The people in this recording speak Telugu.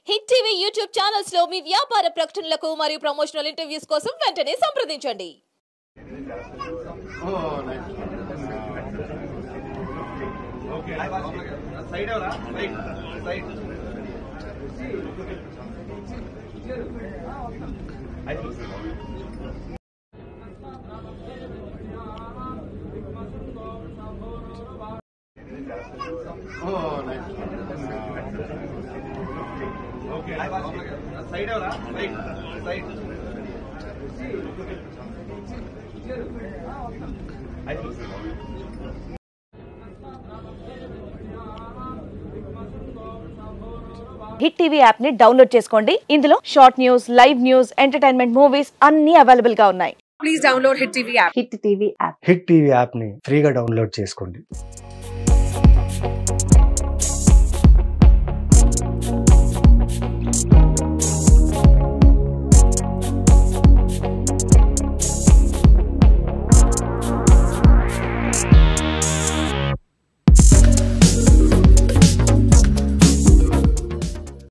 హిట్ టీవీ యూట్యూబ్ ఛానల్స్ లో మీ వ్యాపార ప్రకటనలకు మరియు ప్రమోషనల్ ఇంటర్వ్యూస్ కోసం వెంటనే సంప్రదించండి సైడ్ ఎవరా రైట్ సైడ్ సైడ్ ఎవరా right side Hit TV app ని డౌన్లోడ్ చేసుకోండి ఇందులో short news live news entertainment movies అన్ని అవైలబుల్ గా ఉన్నాయి please download Hit TV app. Hit TV app Hit TV యాప్ని ఫ్రీగా డౌన్లోడ్ చేసుకోండి